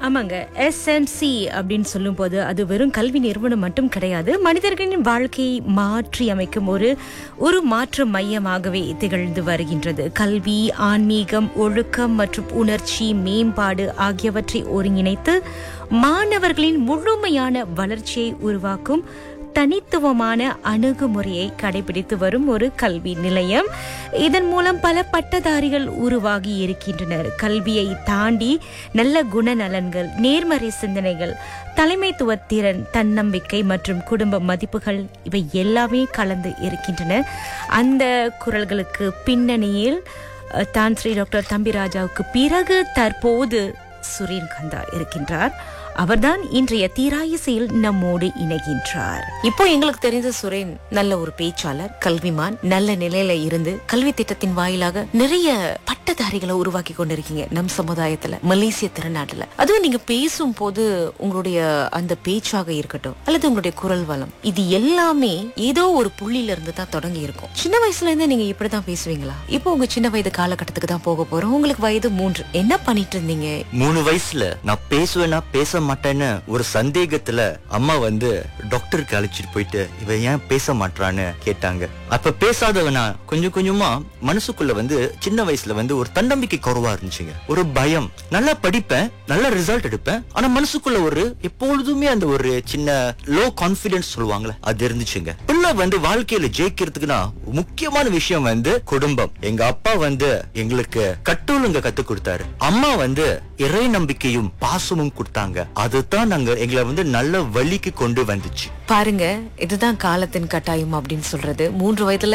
ஆமாங்க எஸ்எம்சி அப்படின்னு சொல்லும்போது அது வெறும் கல்வி நிறுவனம் மட்டும் கிடையாது மனிதர்களின் வாழ்க்கையை மாற்றி அமைக்கும் ஒரு ஒரு மாற்று மையமாகவே திகழ்ந்து வருகின்றது கல்வி ஆன்மீகம் ஒழுக்கம் மற்றும் உணர்ச்சி மேம்பாடு ஆகியவற்றை ஒருங்கிணைத்து மாணவர்களின் முழுமையான வளர்ச்சியை உருவாக்கும் தனித்துவமான அணுகுமுறையை கடைபிடித்து வரும் ஒரு கல்வி நிலையம் இதன் மூலம் பல பட்டதாரிகள் உருவாகி இருக்கின்றனர் கல்வியை தாண்டி நல்ல குணநலன்கள் நேர்மறை சிந்தனைகள் தலைமைத்துவ திறன் தன்னம்பிக்கை மற்றும் குடும்ப மதிப்புகள் இவை எல்லாமே கலந்து இருக்கின்றன அந்த குரல்களுக்கு பின்னணியில் அஹ், தான் ஸ்ரீ டாக்டர் தம்பிராஜாவுக்கு பிறகு தற்போது சுரேன் கந்தா இருக்கின்றார் அவர்தான் இன்றைய தீராயிசையில் நம்மோடு இணைகின்றார் இப்போ எங்களுக்கு தெரிந்த சுரேன் நல்ல ஒரு பேச்சாளர் கல்விமான் நல்ல நிலையில இருந்து கல்வி திட்டத்தின் வாயிலாக நிறைய பட்டதாரிகளை உருவாக்கி கொண்டிருக்கீங்க நம் சமுதாயத்துல மலேசிய திருநாட்டுல அதுவும் நீங்க பேசும் போது உங்களுடைய அந்த பேச்சாக இருக்கட்டும் அல்லது உங்களுடைய குரல் வளம் இது எல்லாமே ஏதோ ஒரு புள்ளியில இருந்து தான் தொடங்கி இருக்கும் சின்ன வயசுல இருந்து நீங்க இப்படிதான் பேசுவீங்களா இப்போ உங்க சின்ன வயது காலகட்டத்துக்கு தான் போக போறோம் உங்களுக்கு வயது மூன்று என்ன பண்ணிட்டு இருந்தீங்க மூணு வயசுல நான் பேசுவேனா பேச மாட்டேன்னு ஒரு சந்தேகத்துல அம்மா வந்து டாக்டருக்கு அழைச்சிட்டு போயிட்டு இவ ஏன் பேச மாட்றான்னு கேட்டாங்க அப்ப பேசாதவனா கொஞ்சம் கொஞ்சமா மனசுக்குள்ள வந்து சின்ன வயசுல வந்து ஒரு தன்னம்பிக்கை குறைவா இருந்துச்சுங்க ஒரு பயம் நல்லா படிப்பேன் நல்ல ரிசல்ட் எடுப்பேன் ஆனா மனசுக்குள்ள ஒரு எப்பொழுதுமே அந்த ஒரு சின்ன லோ கான்பிடன்ஸ் சொல்லுவாங்கல்ல அது இருந்துச்சுங்க பிள்ளை வந்து வாழ்க்கையில ஜெயிக்கிறதுக்குன்னா முக்கியமான விஷயம் வந்து குடும்பம் எங்க அப்பா வந்து எங்களுக்கு கட்டொழுங்க கத்து கொடுத்தாரு அம்மா வந்து இறை நம்பிக்கையும் பாசமும் கொடுத்தாங்க அதுதான் நாங்க எங்களை வந்து நல்ல வழிக்கு கொண்டு வந்துச்சு பாருங்க இதுதான் காலத்தின் கட்டாயம் அப்படின்னு சொல்றது மூன்று வயதுல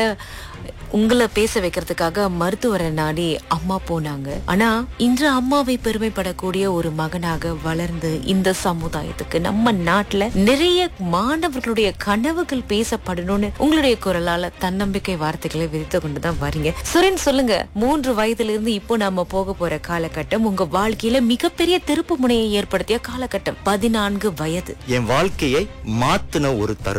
உங்களை பேச வைக்கிறதுக்காக மருத்துவரை நாடி அம்மா போனாங்க ஆனா இன்று அம்மாவை பெருமைப்படக்கூடிய ஒரு மகனாக வளர்ந்து இந்த சமுதாயத்துக்கு நம்ம நாட்டுல நிறைய மாணவர்களுடைய கனவுகள் பேசப்படணும்னு உங்களுடைய குரலால தன்னம்பிக்கை வார்த்தைகளை விதித்து கொண்டுதான் வரீங்க சுரேன் சொல்லுங்க மூன்று வயதுல இருந்து இப்போ நாம போக போற காலகட்டம் உங்க வாழ்க்கையில மிகப்பெரிய திருப்பு முனையை ஏற்படுத்திய காலகட்டம் பதினான்கு வயது என் வாழ்க்கையை மாத்தின ஒரு தருணம்